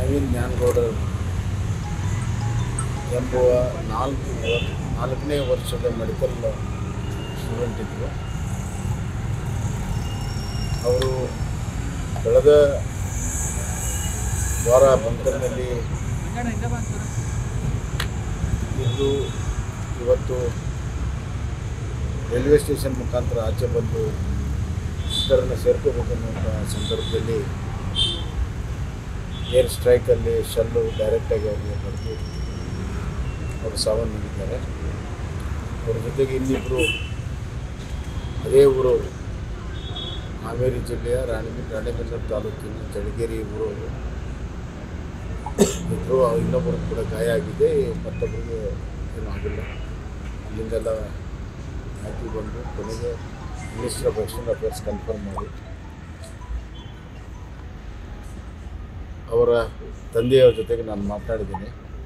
ನವೀನ್ ಜ್ಞಾನಗೌಡರ್ ಎಂಬುವ ನಾಲ್ಕು ವರ್- ನಾಲ್ಕನೇ ವರ್ಷದ ಮೆಡಿಕಲ್ ಸ್ಟೂಡೆಂಟ್ ಇದ್ದರು ಅವರು ಕಳೆದ ವಾರ ಬಂಕರ್ನಲ್ಲಿ ಇದ್ದು ಇವತ್ತು ರೈಲ್ವೆ ಸ್ಟೇಷನ್ ಮುಖಾಂತರ ಆಚೆ ಬಂದು ಇತರನ್ನ ಸೇರ್ಕೋಬೇಕು ಅನ್ನುವಂಥ ಸಂದರ್ಭದಲ್ಲಿ ಏರ್ ಸ್ಟ್ರೈಕಲ್ಲಿ ಶಲ್ಲು ಡೈರೆಕ್ಟಾಗಿ ಅವರಿಗೆ ಬರೆದು ಅವರು ಸಾವನ್ನಪ್ಪಿದ್ದಾರೆ ಅವ್ರ ಜೊತೆಗೆ ಇನ್ನಿಬ್ಬರು ಅದೇ ಊರವರು ಹಾವೇರಿ ಜಿಲ್ಲೆಯ ರಾಣಿ ರಾಣಿಬೆನ್ನೂರು ತಾಲೂಕಿನ ಚಳಗೇರಿ ಊರವರು ಇಬ್ಬರು ಇನ್ನೊಬ್ಬರು ಕೂಡ ಗಾಯ ಆಗಿದೆ ಮತ್ತೊಬ್ಬರಿಗೆ ಏನೂ ಆಗಿಲ್ಲ ಅಲ್ಲಿಂದೆಲ್ಲ ಮಾಹಿತಿ ಬಂದು ಕೊನೆಗೆ minister of external affairs confirm ಮಾಡಿ ಅವರ ತಂದೆಯವರ ಜೊತೆಗೆ ನಾನು ಮಾತನಾಡಿದ್ದೀನಿ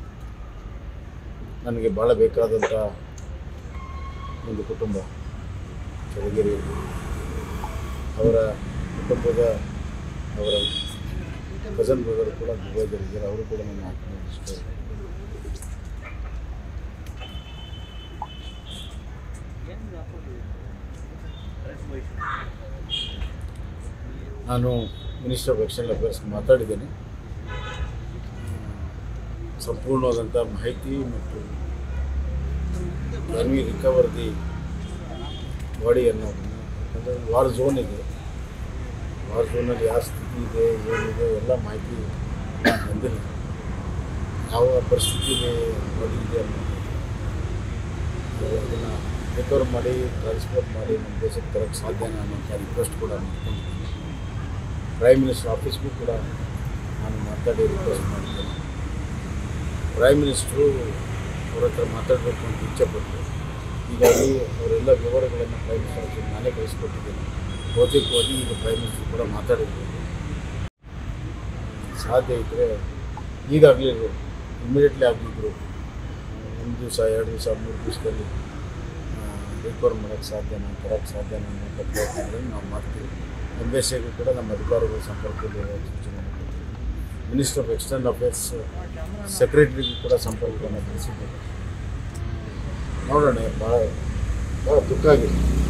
ನನಗೆ ಭಾಳ ಬೇಕಾದಂಥ ಒಂದು ಕುಟುಂಬ ಚಳಗೇರಿಯಲ್ಲಿ ಅವರ ಕುಟುಂಬದ ಅವರ ಕಸನ್ ಬ್ರದರ್ ಕೂಡ ದುಬೈದಲ್ಲಿದ್ದಾರೆ ಅವರು ಕೂಡ ನನ್ನ ಆತ್ಮೀಯ ಇಷ್ಟ ನಾನು ಮಿನಿಸ್ಟರ್ ಆಫ್ ಎಕ್ಸ್ಟರ್ನಲ್ ಅಫೇರ್ಸ್ ಮಾತಾಡಿದ್ದೇನೆ ಸಂಪೂರ್ಣವಾದಂಥ ಮಾಹಿತಿ ಮತ್ತು can we recover the body ಅನ್ನೋದನ್ನು ಯಾಕಂದರೆ ವಾರ್ ಝೋನ್ ಇದೆ ವಾರ್ ಝೋನಲ್ಲಿ ಯಾವ ಸ್ಥಿತಿ ಇದೆ ಏನಿದೆ ಎಲ್ಲ ಮಾಹಿತಿ ಬಂದಿಲ್ಲ ಯಾವ ಪರಿಸ್ಥಿತಿಗೆ ಬಾಡಿ ಇದೆ ಅನ್ನೋದು ಅದನ್ನು ರಿಕವರ್ ಮಾಡಿ ಟ್ರಾನ್ಸ್ಪೋರ್ಟ್ ಮಾಡಿ ನಮ್ಮ ದೇಶಕ್ಕೆ ತರೋಕ್ಕೆ ಸಾಧ್ಯನಾ ಅನ್ನೋಂಥ ರಿಕ್ವೆಸ್ಟ್ ಕೂಡ ಮಾಡ್ಕೊಂಡಿದ್ದೀನಿ ಪ್ರೈಮ್ ಮಿನಿಸ್ಟರ್ ಆಫೀಸ್ಗೂ ಕೂಡ ನಾನು ಮಾತಾಡಿ ರಿಕ್ವೆಸ್ಟ್ ಮಾಡಿದ್ದೇನೆ ಪ್ರೈಮ್ ಮಿನಿಸ್ಟ್ರು ಅವ್ರ ಹತ್ರ ಮಾತಾಡಬೇಕು ಅಂತ ಇಚ್ಛೆಪಟ್ಟರು ಹೀಗಾಗಿ ಅವರೆಲ್ಲ ವಿವರಗಳನ್ನು ಪ್ರೈಮ್ ಮಿನಿಸ್ಟರ್ ಆಫೀಸ್ ನಾನೇ ಕಳಿಸ್ಕೊಟ್ಟಿದ್ದೇನೆ ಬಹುತೇಕವಾಗಿ ಈಗ ಪ್ರೈಮ್ ಮಿನಿಸ್ಟರ್ ಕೂಡ ಮಾತಾಡಿರ್ಬೋದು ಸಾಧ್ಯ ಇದ್ದರೆ ಈಗಾಗಲಿದ್ರು ಇಮಿಡಿಯೇಟ್ಲಿ ಆಗಿದ್ರು ಒಂದು ದಿವಸ ಎರಡು ದಿವಸ ಮೂರು ದಿವಸದಲ್ಲಿ ರಿಕವರ್ ಮಾಡೋಕ್ಕೆ ಸಾಧ್ಯನಾ ತರೋಕ್ಕೆ ಸಾಧ್ಯನಾ ಅನ್ನೋ ಪ್ರಯತ್ನಗಳನ್ನು ನಾವು ಮಾಡ್ತೀವಿ ಎಂಬೆಸಿಗೂ ಕೂಡ ನಮ್ಮ ಅಧಿಕಾರಿಗಳ ಸಂಪರ್ಕದಲ್ಲಿ ಇರೋ ಸೂಚನೆ ಕೊಡ್ತೀವಿ ಮಿನಿಸ್ಟರ್ ಆಫ್ ಎಕ್ಸ್ಟರ್ನಲ್ ಅಫೇರ್ಸ್ ಸೆಕ್ರೆಟರಿಗೂ ಕೂಡ ಸಂಪರ್ಕವನ್ನು ತಿಳಿಸಿದ್ದೇವೆ ನೋಡೋಣ ಭಾಳ ಭಾಳ ದುಃಖ ಆಗಿದೆ